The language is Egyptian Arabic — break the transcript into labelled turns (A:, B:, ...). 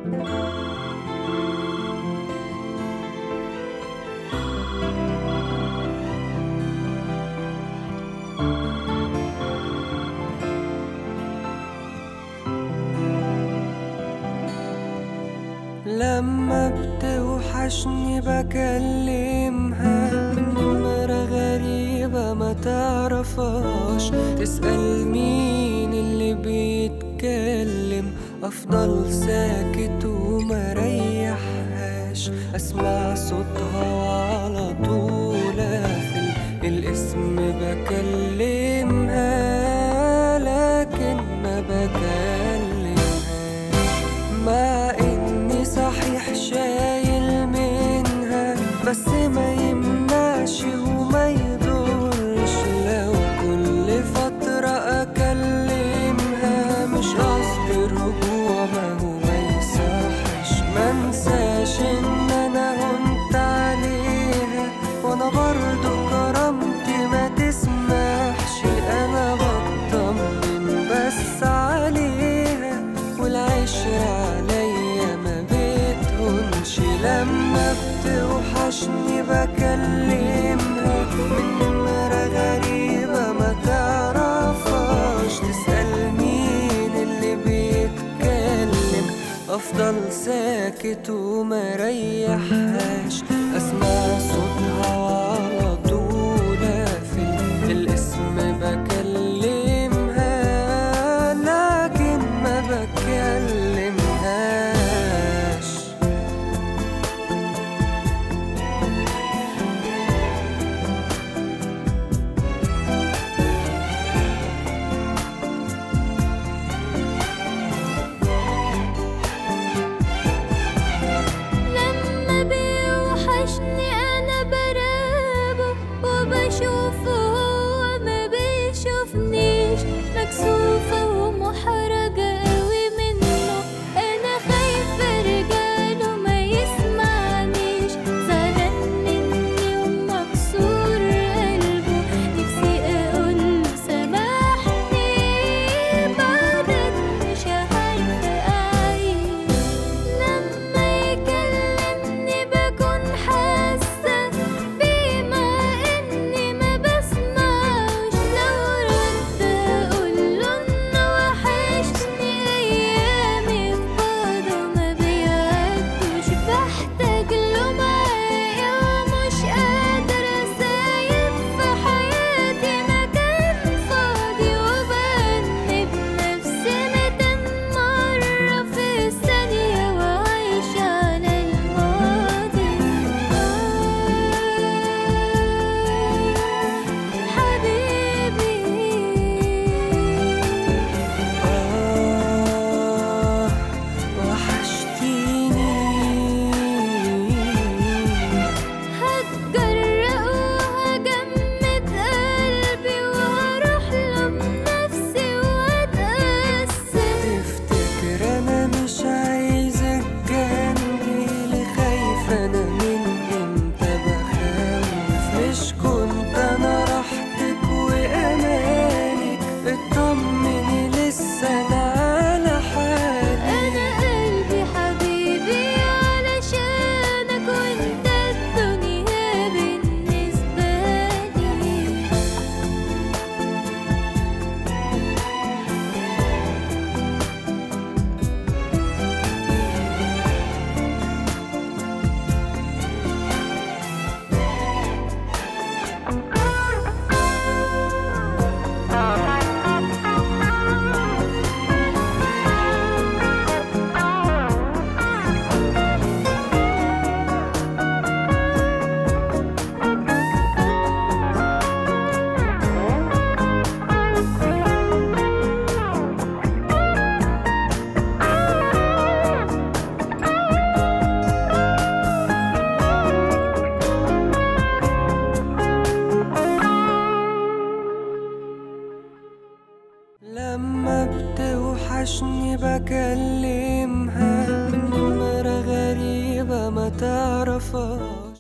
A: لما بتوحشني بكلمها من نمرة غريبة ما تعرفهاش تسأل مين اللي بيتكلم أفضل ساكت وما ريحهاش أسمع صوتها وعلى طول أقفل الاسم بكلمها لكن ما بكلمهاش مع اني صحيح شايل منها بس ما يمنعش وما يضرش لو كل فترة اكلمها مش قصدي رجوع ما هو ما يصحش منساش ان انا هنت عليها وانا برضو كرامتي ما تسمحش انا بطمن بس عليها والعشرة عليا ما بتهونش لما بتوحشني بكلمها من نمرة غريبة ما تعرفهاش تسأل مين اللي بيتكلم أفضل ساكت وما ريحهاش أسمع صوتها وعلى طول أقفل الاسم بكلمها لكن ما بكلمهاش
B: لما بيوحشني انا برابه وبشوفه هو ما بيشوفنيش مكسوفة ومحرجة قوي منه انا خايفة ارجعله ما يسمعنيش زعلان مني ومكسور قلبه نفسي اقوله سامحني بعدك مش عارفة اعيش لما يكلمني بكون حاسة بيه مع إني ما بسمعش لو رد أقوله إنه وحشني أيامي في بعضه ما بيعدوش بحتاج له معايا ومش قادرة سايب في حياتي مكان فاضي وبأنب نفسي ميتين مرة في الثانية وعايشة على الماضي آه حبيبي
A: آه وحشتيني
B: هتجرأ وهجمد قلبي وهروح له بنفسي واتأسف
A: تفتكر انا مش عايزك جنبي اللي خايفة انا من امتى بخاف مش كنت انا راحتك وامانك اطمني لسه انا على حالي
B: أنا قلبي حبيبي علشانك وأنت الدنيا بالنسبة لي
A: لما بتوحشني بكلمها من نمرة غريبة ما تعرفهاش